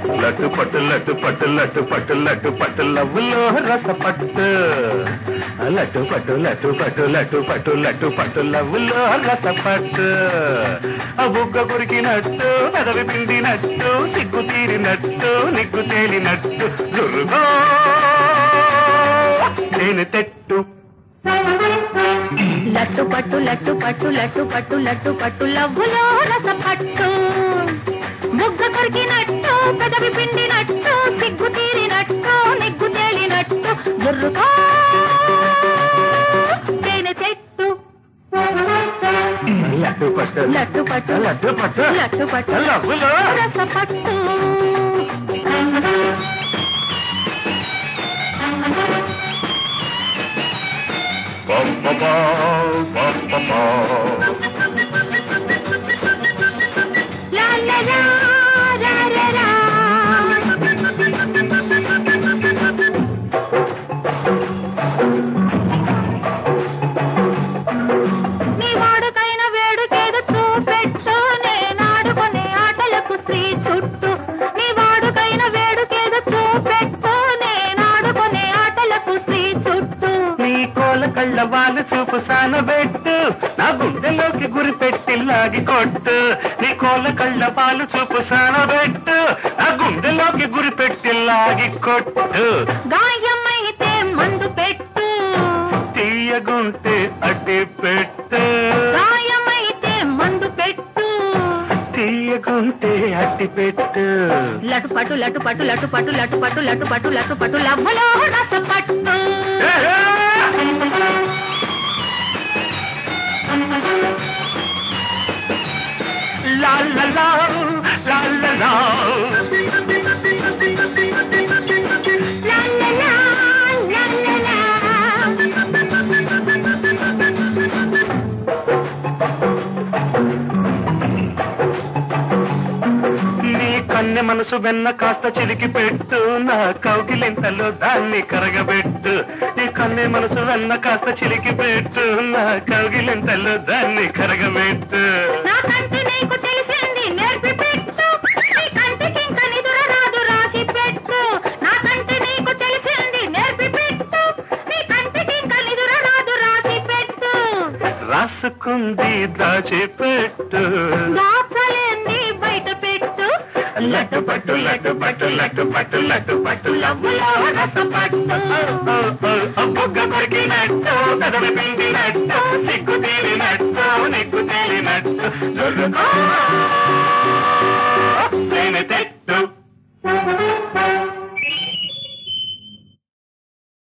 లట్టు పట్టు లట్టు పట్టు లట్టు పట్టు లట్టు పట్టు లవ్వులో రస పట్టు లట్టు పట్టు లట్టు పట్టు లట్టు పట్టు లట్టు పట్టు లవ్వులో రస పట్టు ఆ బుగ్గ కొరికినట్టు పెదవి పిండినట్టు సిగ్గు తీరినట్టు నిగ్గు తేలినట్టు జురుగో నేను తెట్టు లట్టు పట్టు లట్టు పట్టు లట్టు పట్టు లట్టు పట్టు లవ్వులో రస పట్టు బుగ్గ కొరికినట్టు పెదవి పిండినట్టు సిగ్గు తీరినట్టు నిగ్గు తేలినట్టు జుర్రుకో తేనె చెట్టు లట్టు పట్టు లట్టు పట్టు లట్టు పట్టు లట్టు పట్టు లవ్వులో రస పట్టు Ba-ba-ba, ba-ba-ba. లా లా లా, రా రా రా. నీ వాడుకైన వేడుకేదో చూపెట్టు నేనాడుకునే ఆటలకు శ్రీ చుట్టూ నీ వాడుకైన వేడుకేదో చూపెట్టు నేనాడుకునే ఆటలకు శ్రీ చుట్టూ నీ కోల కళ్ళ వాళ్ళ చూపు సానబెట్టు నా గుండెలోకి గురి పెట్టి లాగి కొట్టు నీ కోల కళ్ళ పాలు చూపు సానబెట్టు నా గుండెలోకి గురి పెట్టి లాగి కొట్టు గాయమైతే మందు పెట్టు తీయగుంటే అడ్డి పెట్టు గాయమైతే మందు పెట్టు తీయగుంటే అడ్డి పెట్టు లటు పట్టు లటు పట్టు లటు పట్టు లటు పట్టు లటు పట్టు లటు పట్టు లవ్వలో రస పట్టు లా లా లా లా లా లా లా లా లా, లా లా లా. నీ కన్నె మనసు వెన్న కాస్త చిలికి పెట్టు నా కౌగిలింతలో దాన్ని కరగబెట్టు నీ కన్నె మనసు వెన్న కాస్త చిలికి పెట్టు నా కౌగిలింతలో దాన్ని కరగబెట్టు నా కంటి నీకు తెలిసింది నేర్పి పెట్టు నీ కంటికి ఇంక నిదుర రాదు రాసి పెట్టు నా కంటి నీకు తెలిసింది నేర్పి పెట్టు నీ కంటికి ఇంక నిదుర రాదు రాసి పెట్టు రాసుకుంది దాచిపెట్టు దాచలేంది బయట పెట్టు లడ్డు పట్టు లడ్డు పట్టు లడ్డు పట్టు లడ్డు పట్టు లవ్వులో రసం పట్టు బుగ్గ కొరికినట్టు పెదవి పిండినట్టు సిగ్గు తేలినట్టు నిగ్గు తేలినట్టు జొర్రుకో తేనె తెట్టు